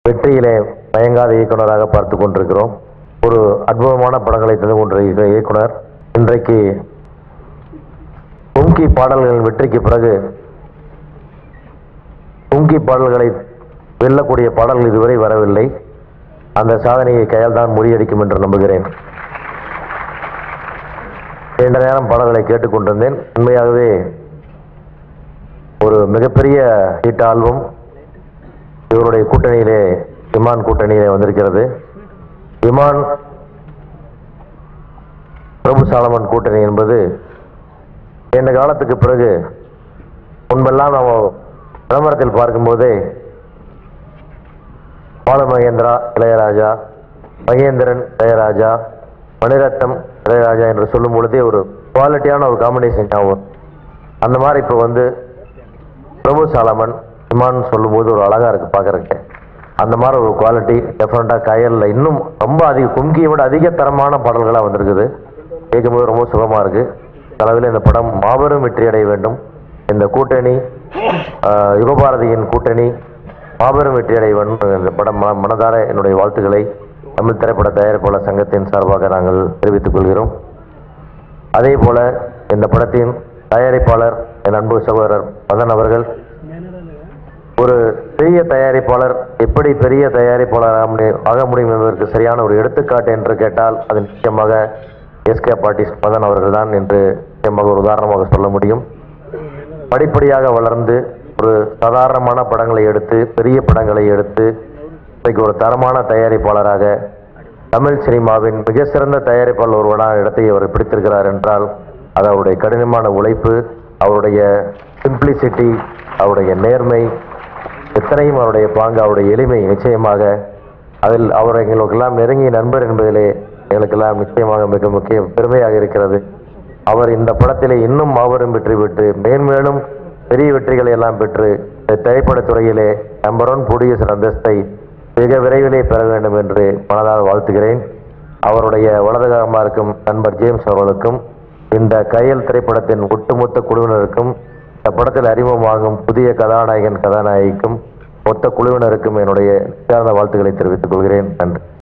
வெற்றியிலே மயங்காத இயக்குனராக பார்த்து கொண்டிருக்கிறோம் ஒரு அற்புதமான படங்களை தந்து கொண்டிருக்கிற இயக்குனர் இன்றைக்கு கும்கி பாடல்களின் வெற்றிக்கு பிறகு கும்கி பாடல்களை வெல்லக்கூடிய பாடல்கள் இதுவரை வரவில்லை அந்த சாதனையை கையால் தான் முறியடிக்கும் என்று நம்புகிறேன் நீண்ட நேரம் பாடல்களை கேட்டுக்கொண்டிருந்தேன் உண்மையாகவே ஒரு மிகப்பெரிய ஹிட் ஆல்பம் இவருடைய கூட்டணியிலே இமான் கூட்டணியிலே வந்திருக்கிறது இமான் பிரபு சாலமன் கூட்டணி என்பது நீண்ட காலத்துக்கு பிறகு முன்பெல்லாம் நாம் விளம்பரத்தில் பார்க்கும்போதே பால மகேந்திரா இளையராஜா மகேந்திரன் இளையராஜா மணிரத்னம் இளையராஜா என்று சொல்லும் பொழுதே ஒரு குவாலிட்டியான ஒரு காம்பினேஷன் ஞாபகம் அந்த மாதிரி இப்போ வந்து பிரபு சாலமன் இமான் சொல்லும்போது ஒரு அழகா இருக்கு பார்க்கறதுக்கு அந்த மாதிரி ஒரு குவாலிட்டி டெஃபரெண்டாக கயலில் இன்னும் ரொம்ப அதிக கும்கியை விட அதிக தரமான பாடல்களாக வந்திருக்குது கேட்கும்போது ரொம்ப சுகமாக இருக்கு அளவில் இந்த படம் மாபெரும் வெற்றி அடைய வேண்டும் இந்த கூட்டணி ஆஹ், யுகபாரதியின் கூட்டணி மாபெரும் வெற்றி அடைய வேண்டும் இந்த படம் மன- மனதார என்னுடைய வாழ்த்துக்களை தமிழ் திரைப்பட தயாரிப்பாளர் சங்கத்தின் சார்பாக நாங்கள் தெரிவித்துக் கொள்கிறோம் அதே போல இந்த படத்தின் தயாரிப்பாளர் என் அன்பு சகோதரர் மதன் அவர்கள் ஒரு பெரிய தயாரிப்பாளர் எப்படி பெரிய தயாரிப்பாளர் ஆக முடியும் ஆக முடியும் என்பதற்கு சரியான ஒரு எடுத்துக்காட்டு என்று கேட்டால் அது நிச்சயமாக எஸ்கே பாட்டிஸ் மதன் அவர்கள் தான் என்று நிச்சயமாக ஒரு உதாரணமாக சொல்ல முடியும் படிப்படியாக வளர்ந்து ஒரு சாதாரணமான படங்களை எடுத்து பெரிய படங்களை எடுத்து இன்றைக்கு ஒரு தரமான தயாரிப்பாளராக தமிழ் சினிமாவின் மிக சிறந்த தயாரிப்பாளர் ஒருவனாக இடத்தை அவர் பிடித்திருக்கிறார் என்றால் அது அவருடைய கடினமான உழைப்பு அவருடைய சிம்பிளிசிட்டி அவருடைய நேர்மை எத்தனையும் அவருடைய பாங்கு அவருடைய எளிமை நிச்சயமாக அதில் அவர் எங்களுக்கெல்லாம் நெருங்கிய நண்பர் என்பதிலே எங்களுக்கெல்லாம் நிச்சயமாக மிக முக்கிய பெருமையாக இருக்கிறது அவர் இந்த படத்திலே இன்னும் மாபெரும் வெற்றி பெற்று மேன்மேலும் பெரிய வெற்றிகளை எல்லாம் பெற்று இந்த திரைப்படத் துறையிலே நம்பர் ஒன் ப்ரொடியூசர் அந்தஸ்தை மிக விரைவிலே பெற வேண்டும் என்று மனதால் வாழ்த்துகிறேன் அவருடைய வலதுகரமாக இருக்கும் நண்பர் ஜேம்ஸ் அவர்களுக்கும் இந்த கையல் திரைப்படத்தின் ஒட்டுமொத்த குழுவினருக்கும் இந்த படத்தில் அறிமுகமாகும் புதிய கதாநாயகன் கதாநாயகிக்கும் மொத்த குழுவினருக்கும் என்னுடைய சார்ந்த வாழ்த்துக்களை தெரிவித்துக் கொள்கிறேன் நன்றி